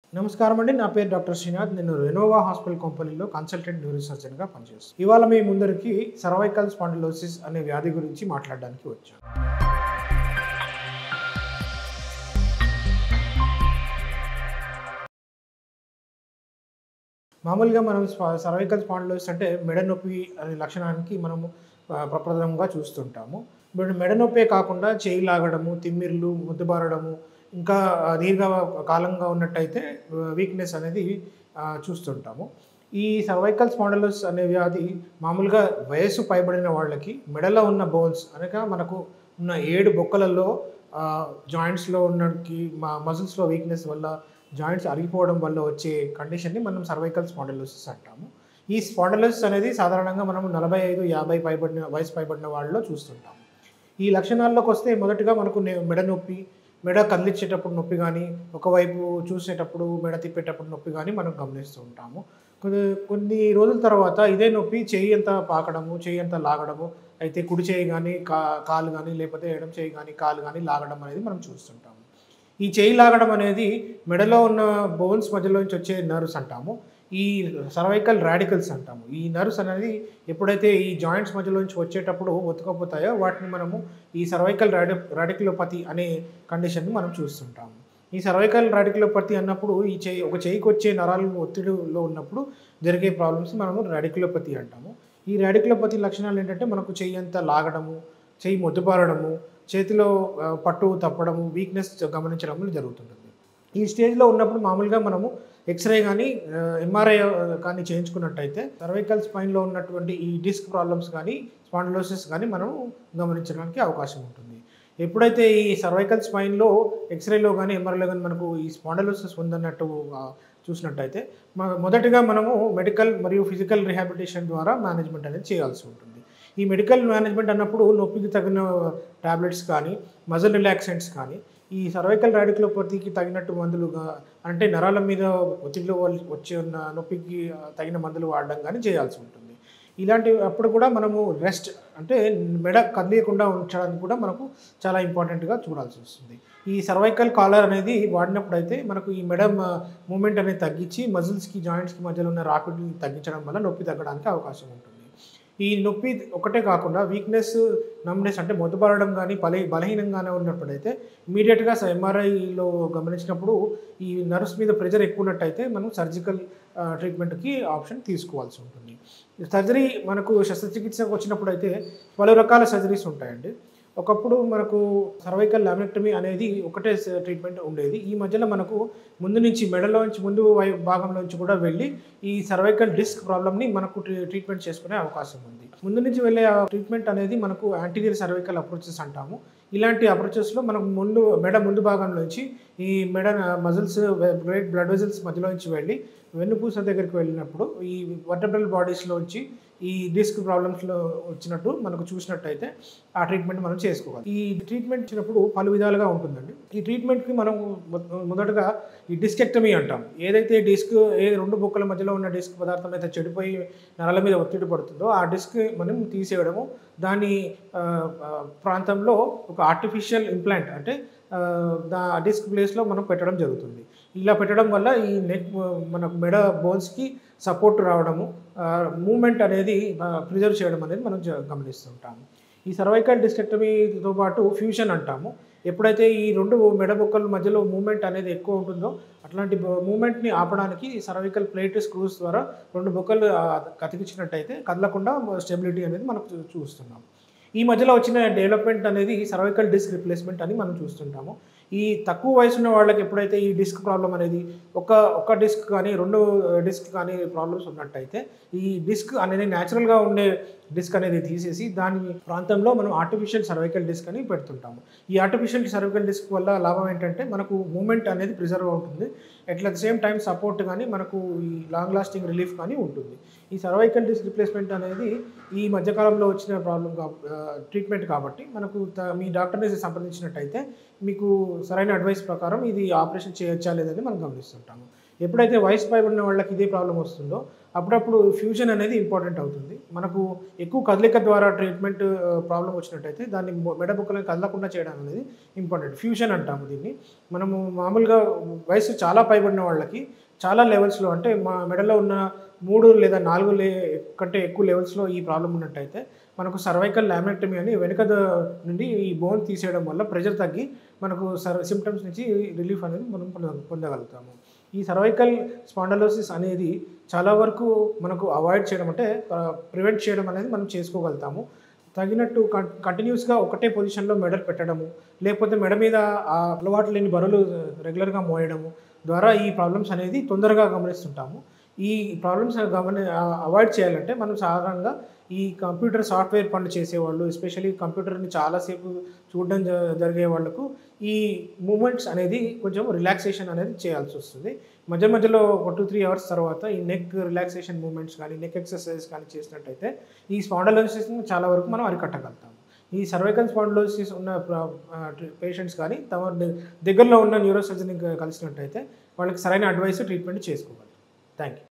నమస్కారం అండి నా పేరు డాక్టర్ శ్రీనాథ్ నేను రెనోవా హాస్పిటల్ కంపెనీలో కన్సల్టెంట్ న్యూరో సర్జన్గా పనిచేస్తాను ఇవాళ మీ ముందరికి సర్వైకల్ స్పాండిలోసిస్ అనే వ్యాధి గురించి మాట్లాడడానికి వచ్చాను మామూలుగా మనం సర్వైకల్ స్పాండిలోసిస్ అంటే మెడ నొప్పి అనే లక్షణానికి మనము ఆ, ప్రప్రథమంగా చూస్తుంటాము ఇప్పుడు మెడ నొప్పే కాకుండా చేయి లాగడము తిమ్మిర్లు ముద్దుబారడము ఇంకా ఆ, దీర్ఘ కాలంగా ఉన్నట్టయితే వీక్నెస్ అనేది ఆ, చూస్తుంటాము ఈ సర్వైకల్ స్పాండిలోసిస్ అనే వ్యాధి మామూలుగా వయస్సు పైబడిన వాళ్ళకి మెడలో ఉన్న బోన్స్ అనగా మనకు ఉన్న ఏడు బొక్కలలో జాయింట్స్లో ఉన్నకి మా మజిల్స్లో వీక్నెస్ వల్ల జాయింట్స్ అరిగిపోవడం వల్ల వచ్చే కండిషన్ని మనం సర్వైకల్ స్పాండిలోసిస్ అంటాము ఈ స్పాండిలోసిస్ అనేది సాధారణంగా మనం నలభై ఐదు యాభై పైబడిన వయసు పైబడిన వాళ్ళలో చూస్తుంటాము ఈ లక్షణాల్లోకి వస్తే మొదటగా మనకు నే- మెడ నొప్పి మెడ కదిలించేటప్పుడు నొప్పి కానీ ఒకవైపు చూసేటప్పుడు మెడ తిప్పేటప్పుడు నొప్పి కానీ మనం గమనిస్తూ ఉంటాము కొన్ని కొన్ని రోజుల తర్వాత ఇదే నొప్పి చెయ్యి అంతా పాకడము చెయ్యి అంతా లాగడము అయితే కుడి చేయి కానీ కా కాలు కానీ లేకపోతే ఎడం చేయి కానీ కాలు కానీ లాగడం అనేది మనం చూస్తుంటాము ఈ చేయి లాగడం అనేది మెడలో ఉన్న బోన్స్ మధ్యలో నుంచి వచ్చే నర్వ్స్ అంటాము ఈ సర్వైకల్ రాడికల్స్ అంటాము ఈ నర్వ్స్ అనేది ఎప్పుడైతే ఈ జాయింట్స్ మధ్యలో నుంచి వచ్చేటప్పుడు ఒత్తుకపోతాయో వాటిని మనము ఈ సర్వైకల్ రాడి రాడికులోపతి అనే కండిషన్ని మనం చూస్తుంటాము ఈ సర్వైకల్ రాడికులోపతి అన్నప్పుడు ఈ చేయి ఒక చేయికి వచ్చే నరాలు ఒత్తిడిలో ఉన్నప్పుడు జరిగే ప్రాబ్లమ్స్ మనము రాడికులోపతి అంటాము ఈ రాడికులోపతి లక్షణాలు ఏంటంటే మనకు చెయ్యి అంతా లాగడము చెయ్యి మొద్దుబారడము చేతిలో ఆ, పట్టు తప్పడము వీక్నెస్ గమనించడం జరుగుతుంటుంది ఈ స్టేజ్లో ఉన్నప్పుడు మామూలుగా మనము ఎక్స్రే కానీ ఎంఆర్ఐ కానీ చేయించుకున్నట్టయితే సర్వైకల్ స్పైన్లో ఉన్నటువంటి ఈ డిస్క్ ప్రాబ్లమ్స్ కానీ స్పాండిలోసిస్ కానీ మనం గమనించడానికి అవకాశం ఉంటుంది ఎప్పుడైతే ఈ సర్వైకల్ స్పైన్లో ఎక్స్రేలో కానీ ఎంఆర్ఐలో కానీ మనకు ఈ స్పాండిలోసిస్ ఉందన్నట్టు ఆ, చూసినట్టయితే మ- మొదటిగా మనము మెడికల్ మరియు ఫిజికల్ రిహాబిలిటేషన్ ద్వారా మేనేజ్మెంట్ అనేది చేయాల్సి ఉంటుంది ఈ మెడికల్ మేనేజ్మెంట్ అన్నప్పుడు నొప్పికి తగిన టాబ్లెట్స్ కానీ మజల్ రిలాక్సెంట్స్ కానీ ఈ సర్వైకల్ రాడికులోపతికి తగినట్టు మందులుగా అంటే నరాల మీద ఒత్తిడిలో వల్- వచ్చే ఉన్న నొప్పికి ఆ, తగిన మందులు వాడడం కానీ చేయాల్సి ఉంటుంది ఇలాంటి అప్పుడు కూడా మనము రెస్ట్ అంటే మెడ కదిలియకుండా ఉంచడానికి కూడా మనకు చాలా ఇంపార్టెంట్గా చూడాల్సి వస్తుంది ఈ సర్వైకల్ కాలర్ అనేది వాడినప్పుడు అయితే మనకు ఈ మెడ మూమెంట్ అనేది తగ్గించి మజిల్స్కి జాయింట్స్కి మధ్యలో ఉన్న రాపిడ్ని తగ్గించడం వల్ల నొప్పి తగ్గడానికి అవకాశం ఉంటుంది ఈ నొప్పి ఒకటే కాకుండా వీక్నెస్ నమ్నెస్ అంటే మొద్దుబారడం కానీ బలహీ బలహీనంగానే ఉన్నప్పుడైతే ఇమీడియట్గా ఎంఆర్ఐలో గమనించినప్పుడు ఈ నర్వ్స్ మీద ప్రెజర్ ఎక్కువ ఉన్నట్టయితే మనం సర్జికల్ ట్రీట్మెంట్కి ఆప్షన్ తీసుకోవాల్సి ఉంటుంది సర్జరీ మనకు శస్త్రచికిత్సకు వచ్చినప్పుడు అయితే పలు రకాల సర్జరీస్ ఉంటాయండి ఒకప్పుడు మనకు సర్వైకల్ లామినెక్టమీ అనేది ఒకటే స- ట్రీట్మెంట్ ఉండేది ఈ మధ్యలో మనకు ముందు నుంచి మెడలో నుంచి ముందు వై- భాగంలో నుంచి కూడా వెళ్ళి ఈ సర్వైకల్ డిస్క్ ప్రాబ్లమ్ని మనకు ట్రీ- ట్రీట్మెంట్ చేసుకునే అవకాశం ఉంది ముందు నుంచి వెళ్ళే ఆ ట్రీట్మెంట్ అనేది మనకు యాంటీరియర్ సర్వైకల్ అప్రోచెస్ అంటాము ఇలాంటి అప్రోచెస్లో మనకు ముందు మెడ ముందు భాగం నుంచి ఈ మెడ మజిల్స్ బ్లడ్ బ్లడ్ వెజల్స్ మధ్యలో నుంచి వెళ్ళి వెన్నుపూస దగ్గరికి వెళ్ళినప్పుడు ఈ వర్టబ్రల్ బాడీస్లోంచి ఈ డిస్క్ ప్రాబ్లమ్స్లో వచ్చినట్టు మనకు చూసినట్టయితే ఆ ట్రీట్మెంట్ మనం చేసుకోవాలి ఈ ట్రీట్మెంట్ ఇచ్చినప్పుడు పలు విధాలుగా ఉంటుందండి ఈ ట్రీట్మెంట్కి మనం మొ- మొదటగా ఈ డిస్కెక్టమీ అంటాం ఏదైతే డిస్క్ ఏ రెండు బొక్కల మధ్యలో ఉన్న డిస్క్ పదార్థం అయితే చెడిపోయి నరాల మీద ఒత్తిడి పడుతుందో ఆ డిస్క్ మనం తీసేయడము దాని ఆ, ఆ, ప్రాంతంలో ఒక ఆర్టిఫిషియల్ ఇంప్లాంట్ అంటే ఆ, దా డిస్క్ ప్లేస్లో మనం పెట్టడం జరుగుతుంది ఇలా పెట్టడం వల్ల ఈ నెక్ మనకు మెడ బోన్స్కి సపోర్ట్ రావడము మూమెంట్ అనేది ప్రిజర్వ్ చేయడం అనేది మనం జ- గమనిస్తుంటాము ఈ సర్వైకల్ డిస్కెక్టమీతో పాటు ఫ్యూషన్ అంటాము ఎప్పుడైతే ఈ రెండు మెడ బొక్కల మధ్యలో మూమెంట్ అనేది ఎక్కువ ఉంటుందో అట్లాంటి మూమెంట్ని ఆపడానికి సర్వైకల్ ప్లేట్ స్క్రూస్ ద్వారా రెండు బొక్కలు ఆ, కతికించినట్టయితే కదలకుండా స్టెబిలిటీ అనేది మనకు చూ- చూస్తున్నాం ఈ మధ్యలో వచ్చిన డెవలప్మెంట్ అనేది సర్వైకల్ డిస్క్ రిప్లేస్మెంట్ అని మనం చూస్తుంటాము ఈ తక్కువ వయసు ఉన్న వాళ్ళకి ఎప్పుడైతే ఈ డిస్క్ ప్రాబ్లం అనేది ఒక ఒక డిస్క్ కానీ రెండు డిస్క్ కానీ ప్రాబ్లమ్స్ ఉన్నట్టయితే ఈ డిస్క్ అనేది న్యాచురల్గా ఉండే డిస్క్ అనేది తీసేసి దాని ప్రాంతంలో మనం ఆర్టిఫిషియల్ సర్వైకల్ డిస్క్ అని పెడుతుంటాము ఈ ఆర్టిఫిషియల్ సర్వైకల్ డిస్క్ వల్ల లాభం ఏంటంటే మనకు మూమెంట్ అనేది ప్రిజర్వ్ ఉంటుంది at the same time support కానీ మనకు ఈ లాంగ్ లాస్టింగ్ రిలీఫ్ కానీ ఉంటుంది ఈ సర్వైకల్ డిస్క్ రిప్లేస్మెంట్ అనేది ఈ మధ్యకాలంలో వచ్చిన ప్రాబ్లం ట్రీట్మెంట్ కాబట్టి మనకు త- మీ డాక్టర్ని సంప్రదించినట్టయితే మీకు సరైన అడ్వైస్ ప్రకారం ఇది ఆపరేషన్ చేయొచ్చా లేదని మనం గమనిస్తుంటాము ఎప్పుడైతే వయసు పైబడిన వాళ్ళకి ఇదే ప్రాబ్లం వస్తుందో అప్పుడప్పుడు ఫ్యూజన్ అనేది ఇంపార్టెంట్ అవుతుంది మనకు ఎక్కువ కదలిక ద్వారా ట్రీట్మెంట్ ప్రాబ్లం వచ్చినట్టయితే దాన్ని మొ- మెడ బుక్కలను కదలకుండా చేయడం అనేది ఇంపార్టెంట్ ఫ్యూజన్ అంటాము దీన్ని మనము మామూలుగా వయసు చాలా పైబడిన వాళ్ళకి చాలా లెవెల్స్లో అంటే మా మెడలో ఉన్న మూడు లేదా నాలుగు లే కంటే ఎక్కువ లెవెల్స్లో ఈ ప్రాబ్లం ఉన్నట్టయితే మనకు సర్వైకల్ లామినెక్టమీ అని వెనుక ద- నుండి ఈ బోన్ తీసేయడం వల్ల ప్రెషర్ తగ్గి మనకు సర్ సిమ్టమ్స్ నుంచి రిలీఫ్ అనేది మనం పొంద- పొందగలుగుతాము ఈ సర్వైకల్ స్పాండలోసిస్ అనేది చాలా వరకు మనకు అవాయిడ్ చేయడం అంటే ప్రివెంట్ చేయడం అనేది మనం చేసుకోగలుగుతాము తగినట్టు కం కంటిన్యూస్గా ఒకటే పొజిషన్లో మెడల్ పెట్టడము లేకపోతే మెడ మీద ఆ అలవాటు లేని బరువులు రెగ్యులర్గా మోయడము ద్వారా ఈ ప్రాబ్లమ్స్ అనేది తొందరగా గమనిస్తుంటాము ఈ ప్రాబ్లమ్స్ గమని అవాయిడ్ చేయాలంటే మనం సాధారణంగా ఈ కంప్యూటర్ సాఫ్ట్వేర్ పనులు చేసేవాళ్ళు ఎస్పెషల్లీ కంప్యూటర్ని చాలాసేపు చూడడం జ- జరిగే వాళ్ళకు ఈ మూమెంట్స్ అనేది కొంచెం రిలాక్సేషన్ అనేది చేయాల్సి వస్తుంది మధ్య మధ్యలో ఒక టూ త్రీ అవర్స్ తర్వాత ఈ నెక్ రిలాక్సేషన్ మూమెంట్స్ కానీ నెక్ ఎక్సర్సైజ్ కానీ చేసినట్టయితే ఈ స్పాండలోసిస్ని చాలా వరకు మనం అరికట్టగలుగుతాం ఈ సర్వైకల్ స్పాండలోసిస్ ఉన్న పేషెంట్స్ కానీ తమ ద- దగ్గరలో ఉన్న న్యూరో సర్జన్ని కలిసినట్టయితే వాళ్ళకి సరైన అడ్వైస్ ట్రీట్మెంట్ చేసుకోవాలి థ్యాంక్ యూ